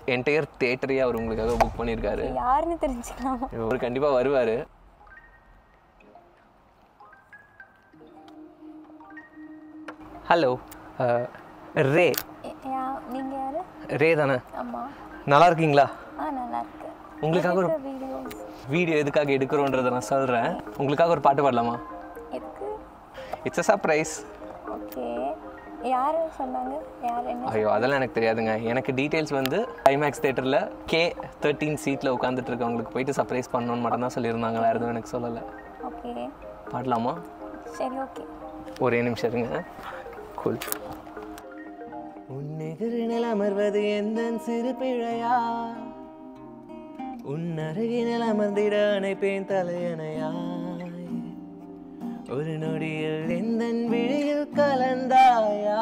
Entire தேட்டரையே அவர் உங்களுக்காக புக் பண்ணியிருக்காரு யாருன்னு தெரிஞ்சுக்கலாமா அவர் கண்டிப்பாக வருவார் ஹலோ ரே எ- யா நீங்கள் யாரு ரே தானே ஆமாம் நல்லா இருக்கீங்களா ஆ நல்லா இருக்கு உங்களுக்காக ஒரு வீடியோஸ் வீடியோ எதுக்காக எடுக்கிறோன்றதை நான் சொல்கிறேன் உங்களுக்காக ஒரு பாட்டு பாடலாமா எதுக்கு இட்ஸ் அ சர்ப்ரைஸ் ஓகே யார் சொன்னாங்க யார் என்ன ஐயோ அதெல்லாம் எனக்கு தெரியாதுங்க எனக்கு டீட்டெயில்ஸ் வந்து ஐமேக்ஸ் தேட்டரில் கே தேர்ட்டீன் சீட்டில் உட்காந்துட்டு இருக்கவங்களுக்கு போயிட்டு சர்ப்ரைஸ் பண்ணணும்னு மட்டும் தான் சொல்லியிருந்தாங்க வேறு எதுவும் எனக்கு சொல்லலை ஓகே பாடலாமா சரி ஓகே ஒரே நிமிஷம் இருங்க கூல் உன்னெதிரினில் அமர்வது எந்த சிறு பிழையா உன் அருகினில் அமர்ந்திட அணைப்பேன் தலையணையாய் ஒரு நொடியில் எந்த விழியில் கலந்தாயா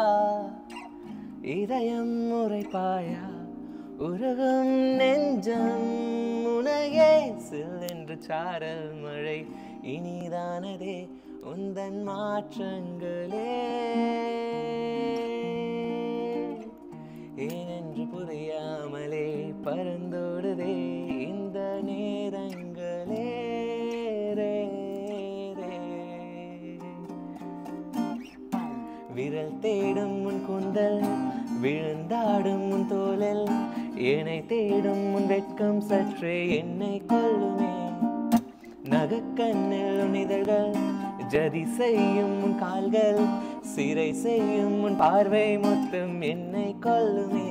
இதயம் உரைப்பாயா உருகும் நெஞ்சம் உனையே சில் என்று சாரல் மழை இனிதானதே உந்தன் மாற்றங்களே ஏனென்று புரியாமலே பறந்தோடுதே இந்த நேரங்களே ரே, ரே. விரல் தேடும் உன் கூந்தல் விழுந்தாடும் உன் தோலில் என்னை தேடும் உன் வெட்கம் சற்றே என்னை கொல்லுமே நகக்கண்ணில் உன் இதழ்கள் ஜதி செய்யும் உன் கால்கள் சிறை செய்யும் உன் பார்வை மொத்தம் என்னை கொல்லுமே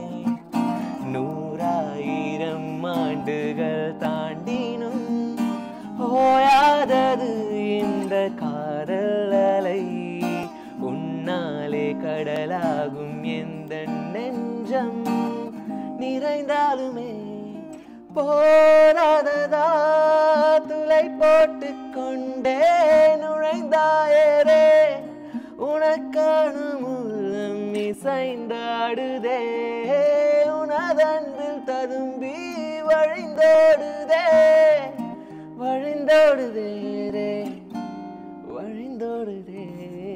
நூறாயிரம் ஆண்டுகள் தாண்டினும் ஓயாதது இந்த காதல் அலை உன்னாலே கடலாகும் எந்த நெஞ்சம் நிறைந்தாலுமே போராததா துளை போட்டு கொண்டே நுழைந்தாயரே உனக்கான உள்ளம் இசைந்தாடுதே உனதன்பில் ததும்பி வழிந்தோடுதே வழிந்தோடுதே ரே வழிந்தோடுதே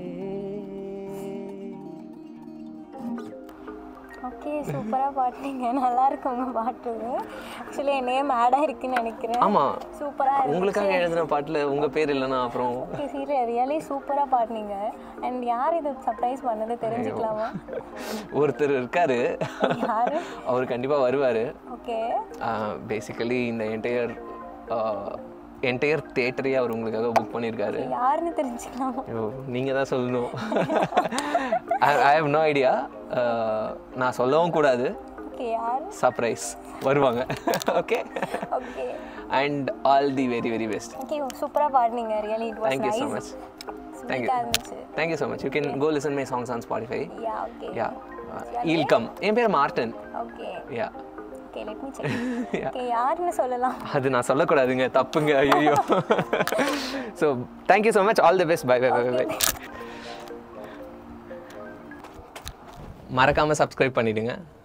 ஓகே சூப்பராக பாட்டுனீங்க நல்லா இருக்கு உங்கள் பாட்டு ஆக்சுவலி என் நேம் ஆடாக இருக்குன்னு நினைக்கிறேன் ஆமா சூப்பராக இருக்கு உங்களுக்காக எழுதின பாட்டுல உங்க பேர் இல்லைன்னா அப்புறம் ஓகே சீரியல் ரியலி சூப்பராக பாடினீங்க அண்ட் யார் இது சர்ப்ரைஸ் பண்ணது தெரிஞ்சுக்கலாமா ஒருத்தர் இருக்காரு யாரு அவர் கண்டிப்பா வருவாரு ஓகே பேசிக்கலி இந்த என்டையர் என்டையர் தேட்டரையே அவர் உங்களுக்காக புக் பண்ணியிருக்காரு யாருன்னு தெரிஞ்சுக்கலாமா ஐயோ நீங்கள் தான் சொல்லணும் ஐ ஹவ் நோ ஐடியா நான் சொல்லவும் கூடாது ஓகே யார் சர்ப்ரைஸ் வருவாங்க okay okay and all the very very best okay சூப்பராக பாடினீங்க really it was thank you so nice much thank you ஸ்வீட்டாக இருந்துச்சு thank you so much you can go listen my songs on Spotify yeah okay yeah I'll come என் பேர் மார்டன் okay yeah okay let me check okay யாருன்னு சொல்லலாம் அது நான் சொல்லக்கூடாதுங்க தப்புங்க ஐயோ so thank you so much all the best bye bye bye bye மறக்காமல் சப்ஸ்கிரைப் பண்ணிவிடுங்க